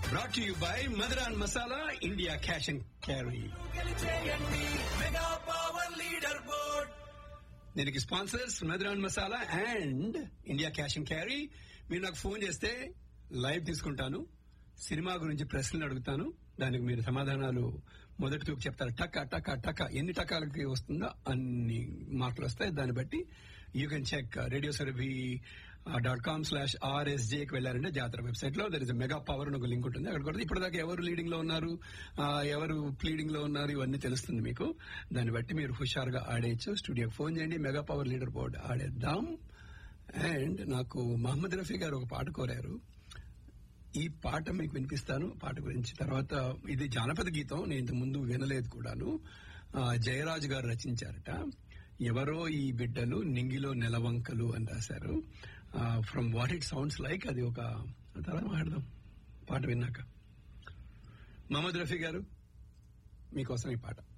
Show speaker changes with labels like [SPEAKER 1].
[SPEAKER 1] brought to you by modern masala India cash and carry దీనికి sponsors modern masala and India cash and carry మీరు నాకు phone చేస్తే live తీసుకుంటాను cinema గురించి ప్రశ్నలు అడుగుతాను దానికి మీరు సమాధానాలు మొదటి తూపు చెప్తారు టక్క టక్క టక్క ఎన్ని టకాలకి వస్తుందో అన్ని మార్కులు వస్తాయి దాన్ని బట్టి యూ కెన్ చెక్ రేడియో సర్వీ డాట్ కామ్ స్లాష్ ఆర్ఎస్జేకి వెళ్ళారంటే జాతర వెబ్సైట్ లో దర్ ఇస్ మెగా పవర్ అని ఒక లింక్ ఉంటుంది అక్కడ కూడా ఇప్పటిదాకా ఎవరు లీడింగ్ లో ఉన్నారు ఆ, ఎవరు ప్లీడింగ్ లో ఉన్నారు ఇవన్నీ తెలుస్తుంది మీకు దాన్ని బట్టి మీరు హుషారుగా ఆడేయచ్చు స్టూడియోకి ఫోన్ చేయండి మెగా పవర్ లీడర్ బోర్డ్ ఆడేద్దాం అండ్ నాకు మహమ్మద్ రఫీ గారు ఒక పాట కోరారు ఈ పాట మీకు వినిపిస్తాను పాట గురించి తర్వాత ఇది జానపద గీతం నేను ఇంత ముందు వినలేదు కూడాను ఆ, జయరాజు గారు రచించారట ఎవరో ఈ బిడ్డలు నింగిలో నెలవంకలు అని రాశారు from what it sounds like అది ఒక తర్వాత మాట్లాడదాం పాట విన్నాక మహమ్మద్ రఫీ గారు మీకోసం ఈ పాట